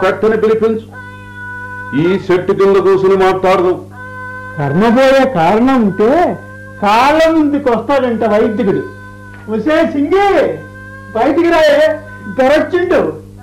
పెట్టని పిలిపించు ఈ చెట్టు కింద కూసుని మాట్లాడదాం కర్మపోయే కారణం ఉంటే కాళ్ళ ముందుకు వస్తాడంట వైద్యుడు వసే సింగి బయటికి రాయే దొరొచ్చిండు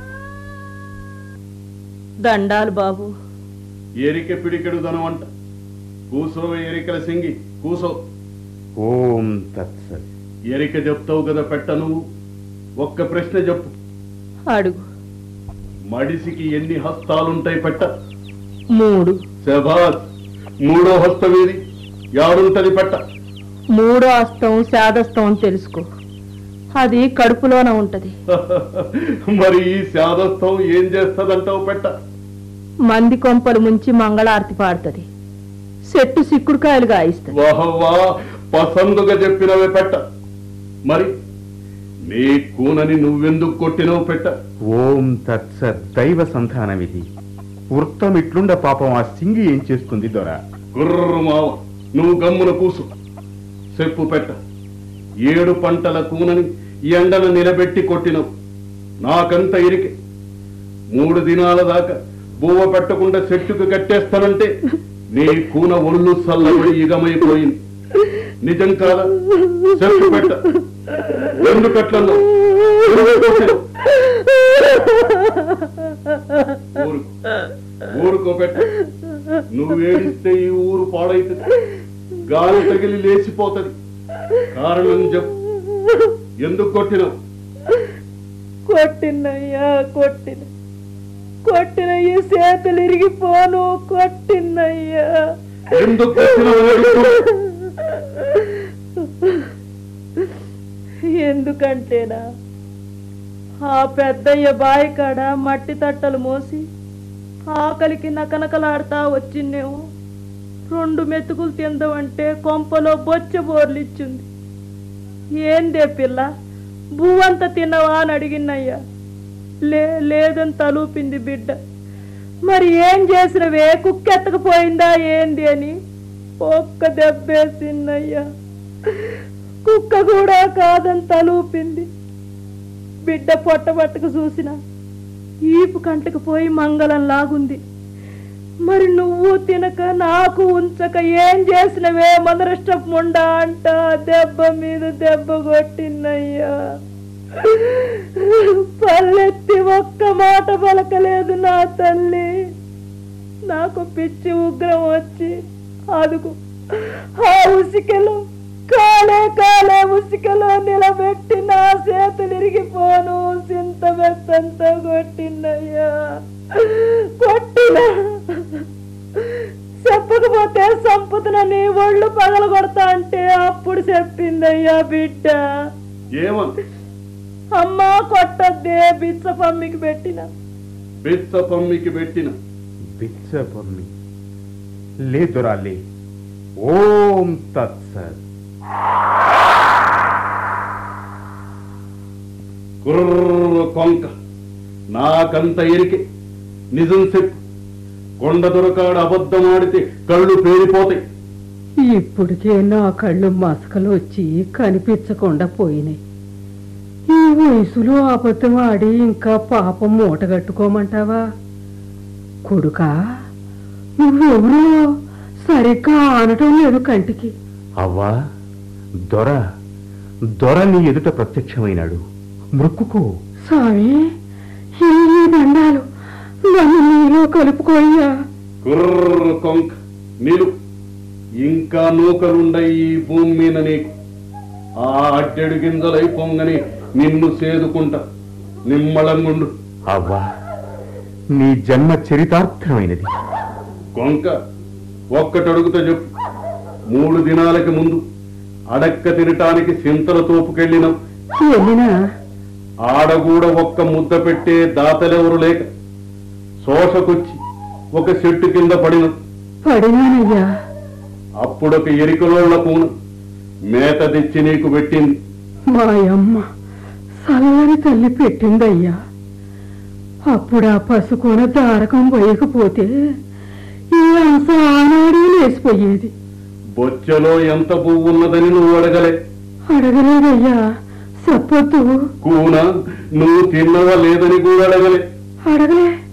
దండాలు బాబు ఎరిక పిడికెడు ధనవంట కూసో ఎరికల సింగి కూసో ఓం తత్సత్ ఎరిక చెప్తావు కదా పెట్ట నువ్వు ఒక్క ప్రశ్న చెప్పు అడుగు మడిసికి ఎన్ని హస్తాలుంటాయి పెట్ట మూడు శభాస్ మూడో హస్తం ఏది యాడుంటది పెట్ట మూడో అస్తం శాదస్తం అని తెలుసుకో అది కడుపులోన ఉంటది మరి ఈ శాదస్థం ఏం చేస్తదంటావు పెట్ట మంది కొంపలు ముంచి మంగళారతి పాడుతుంది చెట్టు సిక్కుడుకాయలు గాయిస్తుంది వాహవా పసందుగా చెప్పినవే పెట్ట మరి నీ కూనని నువ్వెందుకు కొట్టినవు పెట్ట ఓం తత్సత్ దైవ సంధానమిది వృత్తం ఇట్లుండ పాపం ఆ సింగి ఏం చేస్తుంది దొర గుర్రు మావ నువ్వు గమ్మున కూసు చెప్పు పెట్ట ఏడు పంటల కూనని ఎండను నిలబెట్టి కొట్టినవు నాకంత ఇరికే మూడు దినాల దాకా బువ్వ పెట్టకుండా చెట్టుకు కట్టేస్తానంటే నీ కూన ఒళ్ళు సల్లబడి ఇగమైపోయింది నిజం కాదా చెప్పు పెట్ట ఎందుకట్లను ఊరుకో ఊరుకో పెట్ట నువ్వు ఏడిస్తే ఈ ఊరు పాడైతుంది గాలి తగిలి లేచిపోతది కారణం చెప్పు ఎందుకు కొట్టినావు కొట్టినయ్యా కొట్టిన కొట్టినయ్య చేతులు ఇరిగిపోను కొట్టినయ్యా ఎందుకు కొట్టినావు ఏడుస్తూ? ఎందుకంటేనా ఆ పెద్దయ్య బాయి కాడ మట్టి తట్టలు మోసి ఆకలికి నకనకలాడుతా వచ్చిందేమో రెండు మెతుకులు తిందామంటే కొంపలో బొచ్చ బోర్లిచ్చింది ఏందే పిల్ల భూవంత తిన్నవా అని అడిగినయ్యా లే లేదని తలూపింది బిడ్డ మరి ఏం చేసినవే కుక్కెత్తకపోయిందా ఏంది అని ఒక్క దెబ్బేసిందయ్యా కుక్క కూడా కాదని తలూపింది బిడ్డ పొట్టబట్టకు చూసిన ఈపు కంటకు పోయి మంగళం లాగుంది మరి నువ్వు తినక నాకు ఉంచక ఏం చేసినవే మదరష్టం ముండా అంట దెబ్బ మీద దెబ్బ కొట్టినయ్యా పల్లెత్తి ఒక్క మాట పలకలేదు నా తల్లి నాకు పిచ్చి ఉగ్రం వచ్చి అదుగు ఆ ఉసికలు కాలే కాలే ఉసికలో నిలబెట్టి నా చేతులు ఇరిగిపోను చింత మెత్తంతో కొట్టినయ్యా కొట్టిన చెప్పకపోతే సంపుతునని ఒళ్ళు పగల కొడతా అంటే అప్పుడు చెప్పిందయ్యా బిడ్డ ఏమని అమ్మా కొట్టద్దే బిచ్చ పమ్మికి పెట్టిన బిచ్చ పమ్మికి పెట్టిన బిచ్చపమ్మి లే దొరా లే ఓం తత్సత్ కుర్ర కొంక నాకంత ఎరికే నిజం చెప్పు కొండ దొరకాడు అబద్ధం ఆడితే కళ్ళు పేరిపోతాయి ఇప్పటికే నా కళ్ళు మసకలు వచ్చి కనిపించకుండా పోయినాయి ఈ వయసులో అబద్ధం ఆడి ఇంకా పాపం మూట కట్టుకోమంటావా కొడుకా నువ్వెవరో సరిగ్గా ఆనటం లేదు కంటికి అవ్వా దొర దొర నీ ఎదుట ప్రత్యక్షమైనాడు మృక్కుకో స్వామి ఈ దండాలు నన్ను నీలో కలుపుకోయ్యా కుర్ర కొంక నీలు ఇంకా నూకలుండయి ఈ భూమి మీద నీకు ఆ అడ్డెడు గింజలై పొంగని నిన్ను సేదుకుంటా నిమ్మళంగుండు అవ్వా నీ జన్మ చరితార్థమైనది కొంక ఒక్కటి అడుగుతా చెప్పు మూడు దినాలకి ముందు అడక్క తినటానికి సింతల తోపుకెళ్ళినాం వెళ్ళినా ఆడ కూడా ఒక్క ముద్ద పెట్టే దాతలెవరు లేక శోషకొచ్చి ఒక చెట్టు కింద పడినాం పడినానయ్యా అప్పుడొక ఎరికలోళ్ళ పూన మేత తెచ్చి నీకు పెట్టింది మా అమ్మ చల్లని తల్లి పెట్టిందయ్యా అప్పుడు ఆ పసుకొన దారకం పోయకపోతే ఈ అంశ ఆనాడే లేసిపోయేది బొచ్చలో ఎంత పువ్వు ఉన్నదని నువ్వు అడగలే అడగలేదయ్యా చెప్పొద్దు కూన నువ్వు తిన్నవా లేదని కూడా అడగలే అడగలే